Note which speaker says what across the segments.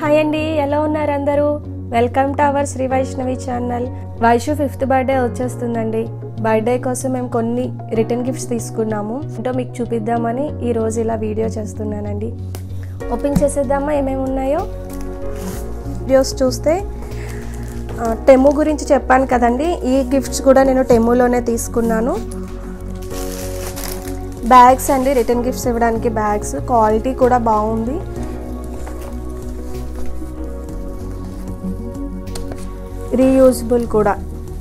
Speaker 1: Hi అండి ఎలా ఉన్నారు అందరూ welcome to our Shri Vaishnavi channel Vaishu fifth birthday వచ్చేస్తుందండి బర్త్డే కోసం మేము కొన్ని రిటర్న్ గిఫ్ట్స్ తీసుకున్నాము అంటే మీకు చూపిద్దామని ఈ రోజు ఇలా వీడియో చేస్తున్నానండి ఓపెన్ చేసేద్దామా ఏమేమి ఉన్నాయో వీడియోస్ చూస్తే ఆ, టెము గురించి చెప్పాను కదండి ఈ గిఫ్ట్స్ కూడా నేను టెములోనే తీసుకున్నాను బ్యాగ్స్ అండి రిటర్న్ గిఫ్ట్స్ ఇవ్వడానికి బ్యాగ్స్ క్వాలిటీ కూడా బాగుంది రీయూజబుల్ కూడా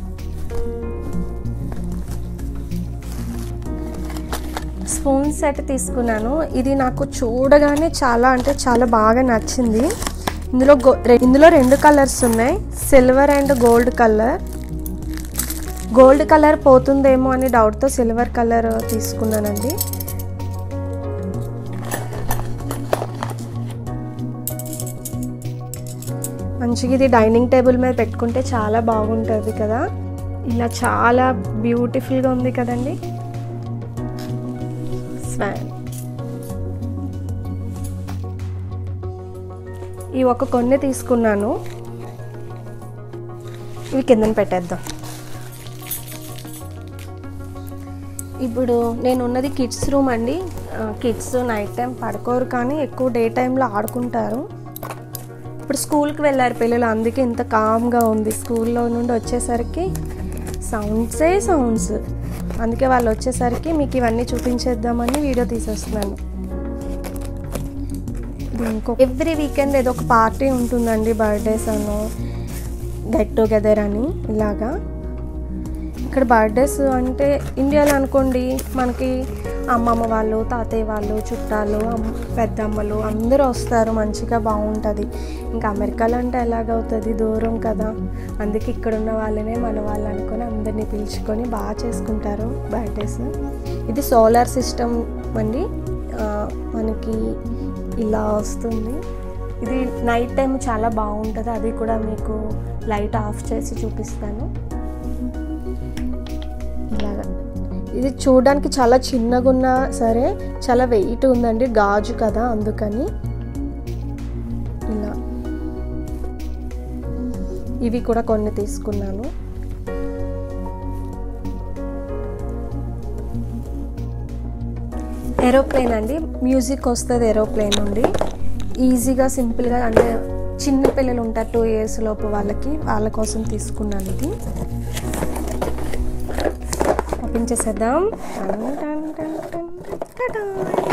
Speaker 1: స్పూన్ సెట్ తీసుకున్నాను ఇది నాకు చూడగానే చాలా అంటే చాలా బాగా నచ్చింది ఇందులో గో రె- ఇందులో రెండు కలర్స్ ఉన్నాయి silver and gold colour gold colour పోతుందేమో అని డౌట్తో సిల్వర్ కలర్ తీసుకున్నానండి మంచిగా ఇది డైనింగ్ టేబుల్ మీద పెట్టుకుంటే చాలా బాగుంటుంది కదా ఇలా చాలా బ్యూటిఫుల్గా ఉంది కదండి స్వాన్ ఈ ఒక కొన్ని తీసుకున్నాను ఇవి కిందన పెట్టేద్దాం ఇప్పుడు నేను ఉన్నది కిడ్స్ రూమ్ అండి కిడ్స్ నైట్ టైం పడుకోరు కానీ ఎక్కువ డే టైంలో ఆడుకుంటారు ఇప్పుడు స్కూల్కి వెళ్ళారు పిల్లలు అందుకే ఇంత కామ్గా ఉంది స్కూల్లో నుండి వచ్చేసరికి సౌండ్సే సౌండ్స్ అందుకే వాళ్ళు వచ్చేసరికి మీకు ఇవన్నీ చూపించేద్దామని వీడియో తీసేస్తున్నాను ఇది ఇంకో ఎవ్రీ వీకెండ్ ఏదో ఒక పార్టీ ఉంటుందండి బర్త్డేస్ అను గెట్ టుగెదర్ అని ఇలాగా ఇక్కడ బర్త్డేస్ అంటే ఇండియాలో అనుకోండి మనకి అమ్మమ్మ వాళ్ళు తాతయ్య వాళ్ళు చుట్టాలు అమ్- పెద్దమ్మలు అందరూ వస్తారు మంచిగా బాగుంటుంది ఇంకా అమెరికాలో అంటే ఎలాగవుతుంది దూరం కదా అందుకే ఇక్కడ ఉన్న వాళ్ళనే మన వాళ్ళు అనుకొని అందరినీ పిలుచుకొని బాగా చేసుకుంటారు బర్త్డేస్ ఇది సోలార్ సిస్టమ్ అండి ఆ, మనకి ఇలా వస్తుంది ఇది నైట్ టైం చాలా బాగుంటుంది అది కూడా మీకు లైట్ ఆఫ్ చేసి చూపిస్తాను ఇలాగా ఇది చూడడానికి చాలా చిన్నగా ఉన్నా సరే చాలా వెయిట్ ఉందండి గాజు కదా అందుకని ఇలా ఇవి కూడా కొన్ని తీసుకున్నాను ఏరోప్లేన్ అండి మ్యూజిక్ వస్తుంది ఏరోప్లేన్ నుండి ఈజీగా సింపుల్గా అంటే చిన్న పిల్లలు ఉంటారు టూ ఇయర్స్ లోపు వాళ్ళకి వాళ్ళ కోసం తీసుకున్నాను ఇది ఓపెన్ చేసేద్దాం టన్ టన్ టన్ టన్ టటా.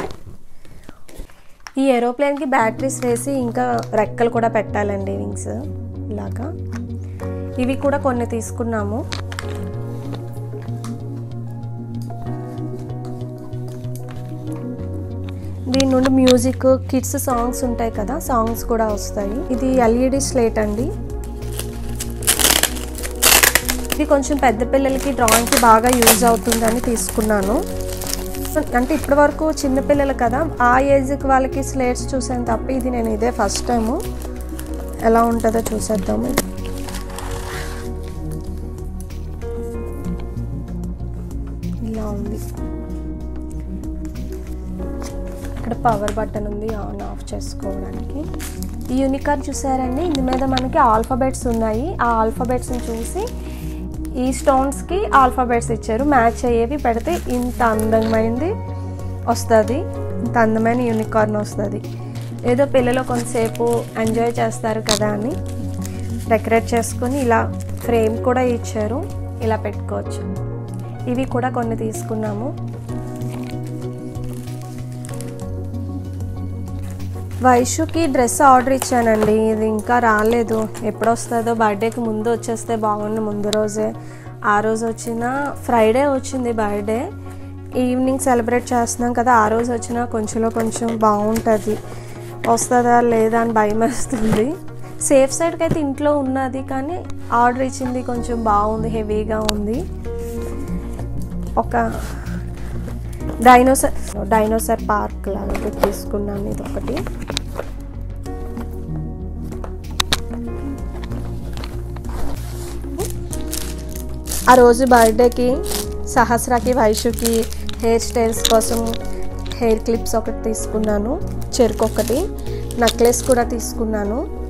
Speaker 1: ఈ ఏరోప్లేన్కి బ్యాటరీస్ వేసి ఇంకా రెక్కలు కూడా పెట్టాలండి వింగ్స్ ఇలాగా ఇవి కూడా కొన్ని తీసుకున్నాము దీని నుండి మ్యూజిక్ కిడ్స్ సాంగ్స్ ఉంటాయి కదా సాంగ్స్ కూడా వస్తాయి ఇది ఎల్ఈడి స్లేట్ అండి ఇది కొంచెం పెద్ద పిల్లలకి డ్రాయింగ్కి బాగా యూజ్ అవుతుందని తీసుకున్నాను అంటే ఇప్పటి వరకు చిన్నపిల్లలు కదా ఆ ఏజ్కి వాళ్ళకి స్లేట్స్ చూసాను తప్ప ఇది నేను ఇదే ఫస్ట్ టైము ఎలా ఉంటుందో చూసేద్దాము ఇలా ఉంది ఇక్కడ పవర్ బటన్ ఉంది ఆన్ ఆఫ్ చేసుకోవడానికి ఈ యూనికార్డ్ చూసారండి ఇందు మీద మనకి ఆల్ఫాబెట్స్ ఉన్నాయి ఆ ఆల్ఫాబెట్స్ని చూసి ఈ స్టోన్స్కి ఆల్ఫాబెట్స్ ఇచ్చారు మ్యాచ్ అయ్యేవి పెడితే ఇంత అందమైనది వస్తుంది ఇంత అందమైన యూనికార్న్ వస్తుంది ఏదో పిల్లలు కొంతసేపు ఎంజాయ్ చేస్తారు కదా అని డెకరేట్ చేసుకొని ఇలా ఫ్రేమ్ కూడా ఇచ్చారు ఇలా పెట్టుకోవచ్చు ఇవి కూడా కొన్ని తీసుకున్నాము వైషుకి డ్రెస్ ఆర్డర్ ఇచ్చానండి ఇది ఇంకా రాలేదు ఎప్పుడు వస్తుందో బర్త్డేకి ముందు వచ్చేస్తే బాగుండు ముందు రోజే ఆ రోజు వచ్చిన ఫ్రైడే వచ్చింది బర్త్డే ఈవినింగ్ సెలబ్రేట్ చేస్తున్నాం కదా ఆ రోజు వచ్చినా కొంచెంలో కొంచెం బాగుంటుంది వస్తుందా లేదా అని భయం వేస్తుంది సేఫ్ సైడ్కి అయితే ఇంట్లో ఉన్నది కానీ ఆర్డర్ ఇచ్చింది కొంచెం బాగుంది హెవీగా ఉంది ఒక డైనోసర్ డైనోసర్ పార్క్ లాగా తీసుకున్నాను ఇది ఒకటి ఆ రోజు బర్త్డేకి సహస్రాకి వైషుకి హెయిర్ స్టైల్స్ కోసం హెయిర్ క్లిప్స్ ఒకటి తీసుకున్నాను చెరుకు ఒకటి నెక్లెస్ కూడా తీసుకున్నాను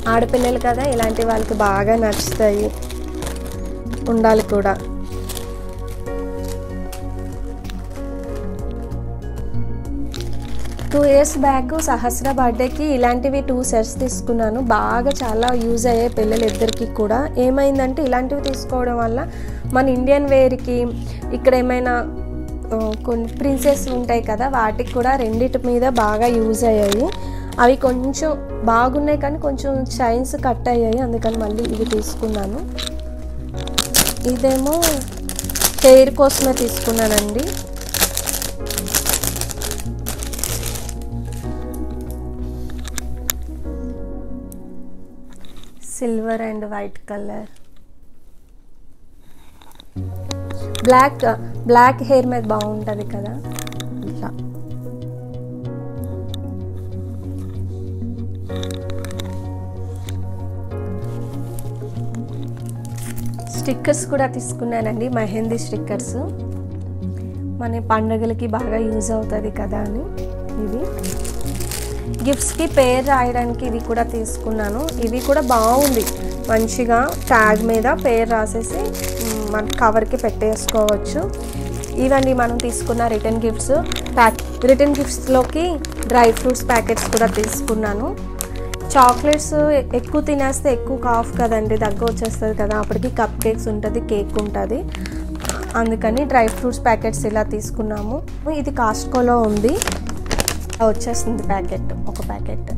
Speaker 1: ఆడపిల్లలు కదా ఇలాంటి వాళ్ళకి బాగా నచ్చుతాయి ఉండాలి కూడా టూ ఇయర్స్ బ్యాక్ సహస్ర బర్త్డేకి ఇలాంటివి టూ సెట్స్ తీసుకున్నాను బాగా చాలా యూజ్ అయ్యాయి పిల్లలు ఇద్దరికి కూడా ఏమైందంటే ఇలాంటివి తీసుకోవడం వల్ల మన ఇండియన్ వేర్కి ఇక్కడ ఏమైనా ఆ, కొన్ని ప్రిన్సెస్ ఉంటాయి కదా వాటికి కూడా రెండిటి మీద బాగా యూజ్ అయ్యాయి అవి కొంచెం బాగున్నాయి కానీ కొంచెం చైన్స్ కట్ అయ్యాయి అందుకని మళ్ళీ ఇవి తీసుకున్నాను ఇదేమో హెయిర్ కోసమే తీసుకున్నానండి silver and white colour black black hair మీద బాగుంటుంది కదా ఇట్లా స్టిక్కర్స్ కూడా తీసుకున్నానండి మెహందీ స్టిక్కర్స్ మన పండుగలకి బాగా యూజ్ అవుతుంది కదా అని ఇవి గిఫ్ట్స్కి పేరు రాయడానికి ఇవి కూడా తీసుకున్నాను ఇవి కూడా బాగుంది మంచిగా ట్యాగ్ మీద పేరు రాసేసి మ్, మన కవర్కి పెట్టేసుకోవచ్చు ఇవండి మనం తీసుకున్న రిటర్న్ గిఫ్ట్స్ ప్యాక్ రిటర్న్ గిఫ్ట్స్లోకి డ్రై ఫ్రూట్స్ ప్యాకెట్స్ కూడా తీసుకున్నాను చాక్లెట్స్ ఎక్కువ తినేస్తే ఎక్కువ కాఫ్ కదండి దగ్గు వచ్చేస్తుంది కదా అప్పటికి కప్ కేక్స్ ఉంటుంది కేక్ ఉంటుంది అందుకని డ్రై ఫ్రూట్స్ ప్యాకెట్స్ ఇలా తీసుకున్నాము ఇది కాస్ట్కోలో ఉంది వచ్చేస్తుంది ప్యాకెట్ ఒక ప్యాకెట్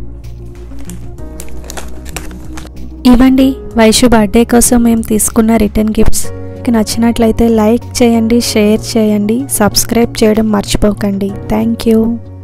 Speaker 2: ఇవ్వండి వైషు బర్త్డే కోసం మేము తీసుకున్న రిటర్న్ గిఫ్ట్స్ మీకు నచ్చినట్లయితే లైక్ చేయండి షేర్ చేయండి సబ్స్క్రైబ్ చేయడం మర్చిపోకండి థ్యాంక్ యూ